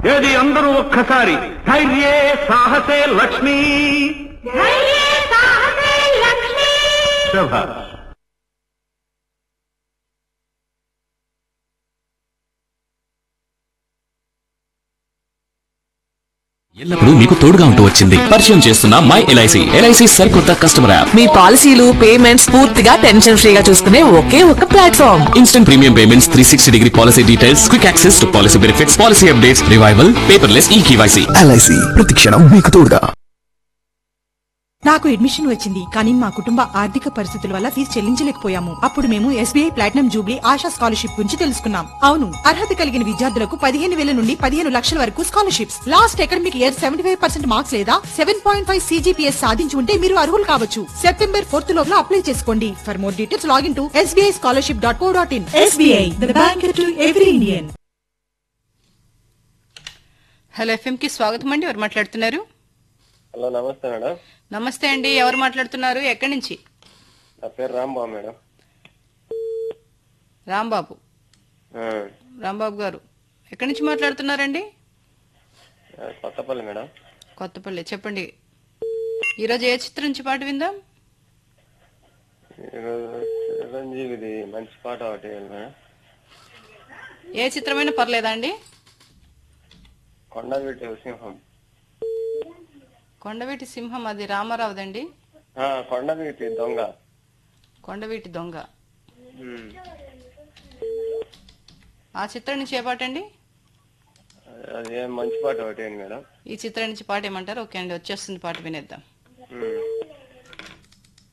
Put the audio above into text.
ఏది అందరూ ఒక్కసారి ధైర్యే సాహసే లక్ష్మి శభ ఎల్లప్పుడూ మీకు తోడుగా ఉంటూ వచ్చింది పరిచయం చేస్తున్న మై ఎల్ఐసి ఎల్ఐసి సరికొత్త కస్టమర్ యాప్ మీ పాలసీలు పేమెంట్స్ పూర్తిగా టెన్షన్ ఫ్రీగా చూసుకునే ఒకే ఒక platform instant premium payments three sixty degree policy details quick access to policy benefits policy updates revival paperless e KYC LIC ప్రతిక్షణం మీకు తోడుగా నాకు అడ్మిషన్ వచ్చింది కానీ మా కుటుంబ ఆర్థిక పరిస్థితుల వల్ల ఫీజు చెల్లించలేకపోయాము అప్పుడు మేము SBI platinum jubilee Asha scholarship గురించి తెలుసుకున్నాం అవును అర్హత కలిగిన విద్యార్థులకు పదిహేను వేల నుండి పదిహేను లక్షల వరకు scholarships last academic year seventy five percent marks లేదా సెవెన్ పాయింట్ ఫైవ్ సీజీపీఎస్ సాధించి ఉంటే మీరు అర్హులు కావచ్చు సెప్టెంబర్ ఫోర్త్ లోపల అప్లై చేసుకోండి for more details log in to SBI scholarship dot co dot in SBI bank to every Indian hello FM కి స్వాగతం అండి ఎవరు మాట్లాడుతున్నారు హలో నమస్తే మేడం నమస్తే అండి ఎవరు మాట్లాడుతున్నారు ఎక్కడి నుంచి నా పేరు రాంబాబు మేడం రాంబాబు ఆ, రాంబాబు గారు ఎక్కడి నుంచి మాట్లాడుతున్నారండి ఆ, కొత్తపల్లి మేడం కొత్తపల్లి చెప్పండి ఈరోజు ఏ చిత్రం నుంచి పాట విందాం ఈరోజు చిరంజీవిది మంచి పాట ఒకటి వేయాలి మేడం ఏ చిత్రమైనా పర్లేదా అండి కొండవీటి సింహం కొండవీటి సింహం అది రామారావుదండి ఆ, కొండవీటి దొంగ కొండవీటి దొంగ ఉమ్, ఆ చిత్రం నుంచి ఏ పాట అండి అది ఏం మంచి పాట ఒకటి వేయండి మేడం ఈ చిత్రం నుంచి పాట ఏమంటారు ఓకే అండి వచ్చేస్తుంది పాట వినేద్దాం ఉమ్.